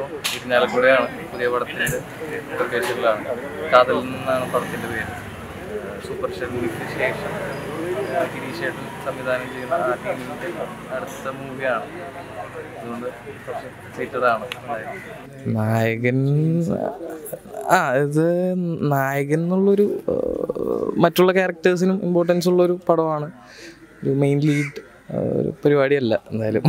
ഇപ്പോൾ ഇരിഞ്ഞാലക്കുടയാണ് പുതിയ പടത്തിൻ്റെ ലൊക്കേഷനിലാണ് കാതൽ നിന്നാണ് പടത്തിൻ്റെ പേര് സൂപ്പർ ഷെഡിന് ശേഷം ആ, ഗിരീഷ് ഏട്ടൻ സംവിധാനം ചെയ്യുന്ന ആ ടീമിൻ്റെ അടുത്ത മൂവിയാണ് അതുകൊണ്ട് കുറച്ച് എക്സൈറ്റഡ് ആണ് എന്തായാലും നായകൻ ആ ഇത് നായകൻ എന്നുള്ളൊരു ആ, മറ്റുള്ള ക്യാരക്ടേഴ്സിനും ഇമ്പോർട്ടൻസ് ഉള്ളൊരു പടമാണ് ഒരു മെയിൻ ലീഡ് ഒരു പരിപാടിയല്ല എന്തായാലും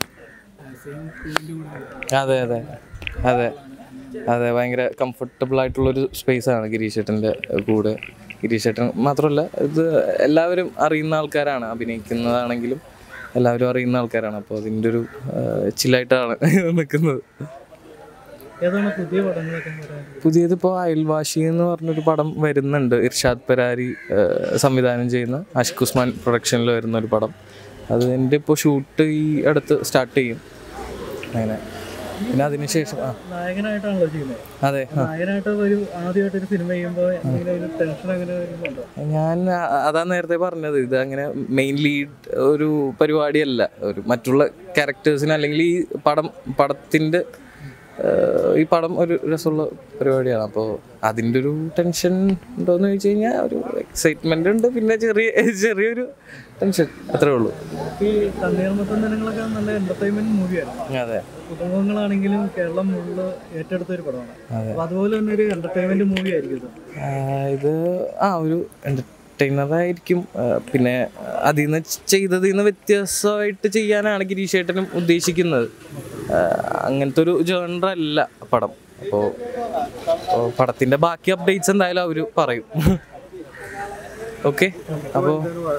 അതെ അതെ അതെ അതെ ഭയങ്കര കംഫർട്ടബിൾ ആയിട്ടുള്ളൊരു സ്പേസാണ് ഗിരീഷേട്ടൻ്റെ കൂടെ ഗിരീഷേട്ടൻ മാത്രമല്ല ഇത് എല്ലാവരും അറിയുന്ന ആൾക്കാരാണ് അഭിനയിക്കുന്നതാണെങ്കിലും എല്ലാവരും അറിയുന്ന ആൾക്കാരാണ് അപ്പോൾ അതിൻ്റെ ഒരു ചില്ലായിട്ടാണ് നിൽക്കുന്നത് ഏതാണ് പുതിയ പടങ്ങളൊക്കെ വരാൻ പുതിയത് ഇപ്പോൾ അയൽവാശി എന്ന് പറഞ്ഞൊരു പടം വരുന്നുണ്ട് ഇർഷാദ് പരാരി ഏഹ്, സംവിധാനം ചെയ്യുന്ന ആഷിഖ് ഉസ്മാൻ പ്രൊഡക്ഷനിൽ വരുന്ന ഒരു പടം അതിൻ്റെ ഇപ്പോൾ ഷൂട്ട് ഈ അടുത്ത് സ്റ്റാർട്ട് ചെയ്യും അങ്ങനെ പിന്നെ അതിനുശേഷം ആ നായകനായിട്ടാണല്ലോ ചെയ്യുന്നത് അതെ ആ. നായകനായിട്ട് ഒരു ആദ്യമായിട്ട് ഒരു സിനിമ ചെയ്യുമ്പോൾ എന്തെങ്കിലും ഒരു ടെൻഷൻ അങ്ങനെ വരുന്നുണ്ടോ ഞാൻ അ- അതാ നേരത്തെ പറഞ്ഞത് ഇത് അങ്ങനെ മെയിൻ ലീഡ് ഒരു പരിപാടിയല്ല ഒരു മറ്റുള്ള ക്യാരക്ടേഴ്സിന് അല്ലെങ്കിൽ ഈ പടം പടത്തിൻ്റെ ഏഹ്, ഈ പടം ഒരു രസമുള്ള പരിപാടിയാണ് അപ്പോൾ അതിൻ്റെ ഒരു ടെൻഷൻ ഉണ്ടോയെന്ന് ചോദിച്ചു കഴിഞ്ഞാൽ ഒരു എക്സൈറ്റ്മെൻ്റ് ഉണ്ട് പിന്നെ ചെറിയ ചെറിയൊരു ടെൻഷൻ അത്രേ ഉള്ളൂ ഈ തണ്ണീർമത്തം ദിനങ്ങളൊക്കെ നല്ല എന്റർടൈൻമെന്റ് മൂവിയാണ് അതെ കുടുംബങ്ങളാണെങ്കിലും കേരളം മുഴുവൻ ഏറ്റെടുത്ത ഒരു പടമാണ് അപ്പൊ അതുപോലെ തന്നെ ഒരു എന്റർടൈൻമെന്റ് മൂവി ആയിരിക്കും ഇത് ആ, ഇത് ആ ഒരു എൻ്റർടൈനറായിരിക്കും പിന്നെ അതിൽ നിന്ന് ചെയ്തതിൽ നിന്ന് വ്യത്യസ്തമായിട്ട് ചെയ്യാനാണ് ഗിരീഷ് ഏട്ടനും ഉദ്ദേശിക്കുന്നത് ആ, അങ്ങനത്തെ ഒരു ജേണർ അല്ല പടം അപ്പോൾ പടത്തിൻ്റെ ബാക്കി അപ്ഡേറ്റ്സ് എന്തായാലും അവർ പറയും ഓക്കെ അപ്പോൾ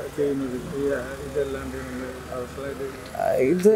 ഇത്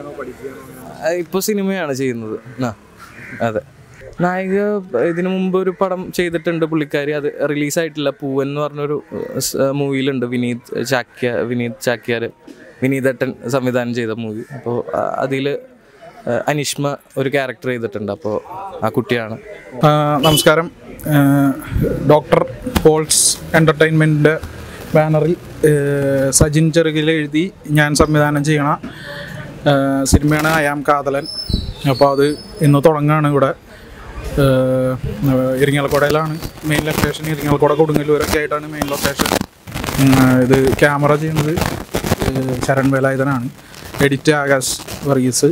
ഇപ്പോൾ സിനിമയാണ് ചെയ്യുന്നത് ആ അതെ നായിക ഇതിനു മുമ്പ് ഒരു പടം ചെയ്തിട്ടുണ്ട് പുള്ളിക്കാരി അത് റിലീസായിട്ടില്ല പൂവൻ എന്ന് പറഞ്ഞൊരു മൂവിയിലുണ്ട് വിനീത് ചാക്യ വിനീത് ചാക്യാർ വിനീതട്ടൻ സംവിധാനം ചെയ്ത മൂവി അപ്പോൾ അതിൽ അനിഷ്മ ഒരു ക്യാരക്ടർ ചെയ്തിട്ടുണ്ട് അപ്പോൾ ആ കുട്ടിയാണ് ആ, നമസ്കാരം ആ, ഡോക്ടർ പോൾസ് എൻ്റർടൈൻമെൻറ്റിൻ്റെ ബാനറിൽ ഏ, സജിൻ ചെറുകിൽ എഴുതി ഞാൻ സംവിധാനം ചെയ്യണ ആ, സിനിമയാണ് അയാം കാതലൻ അപ്പോൾ അത് ഇന്ന് തുടങ്ങുകയാണ് ഇവിടെ ഏ, ഇരിങ്ങാലക്കുടയിലാണ് മെയിൻ ലൊക്കേഷൻ ഇരിങ്ങാലക്കുട കൊടുങ്ങല്ലൂരൊക്കെ ആയിട്ടാണ് മെയിൻ ലൊക്കേഷൻ ഉം, ഇത് ക്യാമറ ചെയ്യുന്നത് ഏ, ശരൺ വേലായുധനാണ് എഡിറ്റ് ആകാശ് വർഗീസ്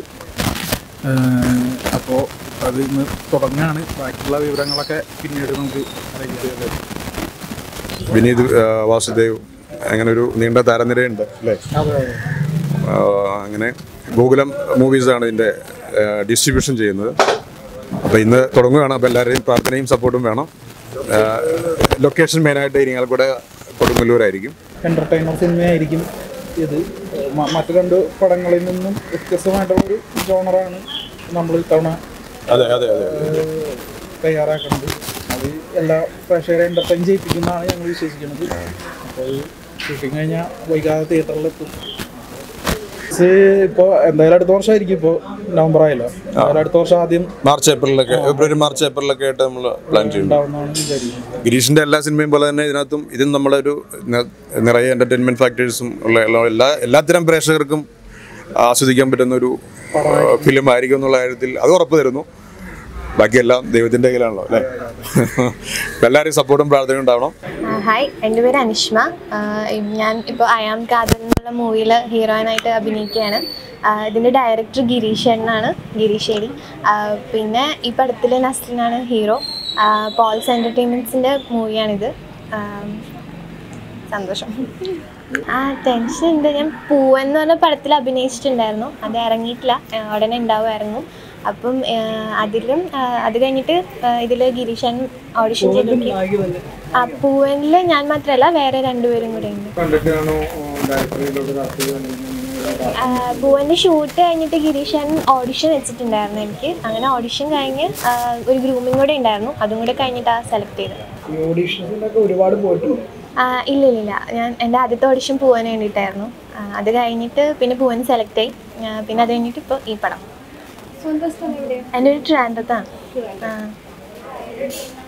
അപ്പോൾ അത് ഇന്ന് തുടങ്ങുകയാണ് ബാക്കിയുള്ള വിവരങ്ങളൊക്കെ പിന്നീട് നമുക്ക് അറിയിക്കാം വിനീത് ആ, വാസുദേവ് അങ്ങനെ ഒരു നീണ്ട താരനിരയുണ്ട് അല്ലേ ആ, അങ്ങനെ ഗോകുലം മൂവീസാണ് ഇതിൻ്റെ ഡിസ്ട്രിബ്യൂഷൻ ചെയ്യുന്നത് അപ്പോൾ ഇന്ന് തുടങ്ങുകയാണ് അപ്പോൾ എല്ലാവരുടെയും പ്രാർത്ഥനയും സപ്പോർട്ടും വേണം ആ, ലൊക്കേഷൻ മെയിനായിട്ട് ഇരിങ്ങാലക്കുട കൊടുങ്ങല്ലൂരായിരിക്കും എൻ്റർടൈനർ സിനിമയായിരിക്കും ഇത് മ- മറ്റു രണ്ട് പടങ്ങളിൽ നിന്നും വ്യത്യസ്തമായിട്ടുള്ളൊരു ജോണറാണ് നമ്മൾ ഇത്തവണ അതെ അതെ അതെ ഏഹ്, തയ്യാറാക്കുന്നത് അത് എല്ലാ പ്രേക്ഷകരെ എൻ്റർടൈൻ ചെയ്യിപ്പിക്കുന്നതാണ് ഞങ്ങൾ വിശ്വസിക്കുന്നത് അപ്പോൾ ഷൂട്ടിങ് കഴിഞ്ഞാൽ വൈകാതെ തിയേറ്ററിലെത്തും ഇപ്പോൾ എന്തായാലും അടുത്ത വർഷമായിരിക്കും ഇപ്പോൾ നവംബർ ആയല്ലോ എന്തായാലും അടുത്ത വർഷം ആദ്യം മാർച്ച് ഏപ്രിലൊക്കെ ഫെബ്രുവരി മാർച്ച് ഏപ്രിലൊക്കെ ആയിട്ട് നമ്മൾ പ്ലാൻ ചെയ്യുന്നു ഉണ്ടാവുന്നതാണ് വിചാരിക്കുന്നത് ഗിരീഷിൻ്റെ എല്ലാ സിനിമയും പോലെ തന്നെ ഇതിനകത്തും ഇതും നമ്മളൊരു നി- നിറയെ എൻ്റർടൈൻമെൻറ്റ് ഫാക്ടേഴ്സും ഉള്ള എല്ലാ- എല്ലാ എല്ലാത്തരം പ്രേക്ഷകർക്കും ആസ്വദിക്കാൻ പറ്റുന്ന ഒരു ഫിലിം ആയിരിക്കും എന്നുള്ള കാര്യത്തിൽ അത് ഉറപ്പ് തരുന്നു ബാക്കിയെല്ലാം ദൈവത്തിൻ്റെ കയ്യിലാണല്ലോ അല്ലേ എല്ലാവരെയും സപ്പോർട്ടും പ്രാർത്ഥനയും ഉണ്ടാവണം ആ, ഹായ് എൻ്റെ പേര് അനിഷ്മ ആ, ഞാൻ ഇപ്പോൾ അയാം കാതൽ എന്നുള്ള മൂവിയിൽ ഹീറോയിനായിട്ട് അഭിനയിക്കുകയാണ് ആ, ഇതിൻ്റെ ഡയറക്ടർ ഗിരീഷ് എന്നാണ് ഗിരീഷേരി ആ, പിന്നെ ഈ പടത്തിൽ നസ്ലിനാണ് ഹീറോ ആ, പോൾസ് എൻ്റർടൈൻമെൻറ്റ്സിൻ്റെ മൂവിയാണിത് ആ, സന്തോഷം ആ ടെൻഷൻ ഉണ്ട് ഞാൻ പൂവൻ എന്ന് പറഞ്ഞ പടത്തിൽ അഭിനയിച്ചിട്ടുണ്ടായിരുന്നു അത് ഇറങ്ങിയിട്ടില്ല ആ, ഉടനെ ഉണ്ടാവും ഇറങ്ങും അപ്പം ആ, അതിലും ആ, അത് കഴിഞ്ഞിട്ട് ഇതിൽ ഗിരീഷൻ ഓഡിഷൻ ചെയ്തു നായിക തന്നെ ആ പൂവനിൽ ഞാൻ മാത്രമല്ല വേറെ രണ്ടുപേരും കൂടെ ഉണ്ട് കണ്ടിട്ടാണോ ഡയറക്ടറിലോട്ട് താല്പര്യം ആ, പൂവന്റെ ഷൂട്ട് കഴിഞ്ഞിട്ട് ഗിരീഷൻ ഓഡിഷൻ വെച്ചിട്ടുണ്ടായിരുന്നു എനിക്ക് അങ്ങനെ ഓഡിഷൻ കഴിഞ്ഞ് ആ, ഒരു ഗ്രൂമിങ് കൂടെ ഉണ്ടായിരുന്നു അതും കൂടെ കഴിഞ്ഞിട്ടാണ് സെലക്ട് ചെയ്തത് ഈ ഓഡീഷൻസിലൊക്കെ ഒരുപാട് പോയിട്ടുണ്ട് ആ, ഇല്ല ഇല്ല ഇല്ല ഞാൻ എൻ്റെ ആദ്യത്തെ ഓഡിഷൻ പൂവന് വേണ്ടിയിട്ടായിരുന്നു ആ, അത് കഴിഞ്ഞിട്ട് പിന്നെ പൂവൻ സെലക്ട് ആയി ആ, പിന്നെ അത് കഴിഞ്ഞിട്ട് ഇപ്പോൾ ഈ പടം എൻ്റെ ഒരു ട്രാൻഡത്താണ് ആ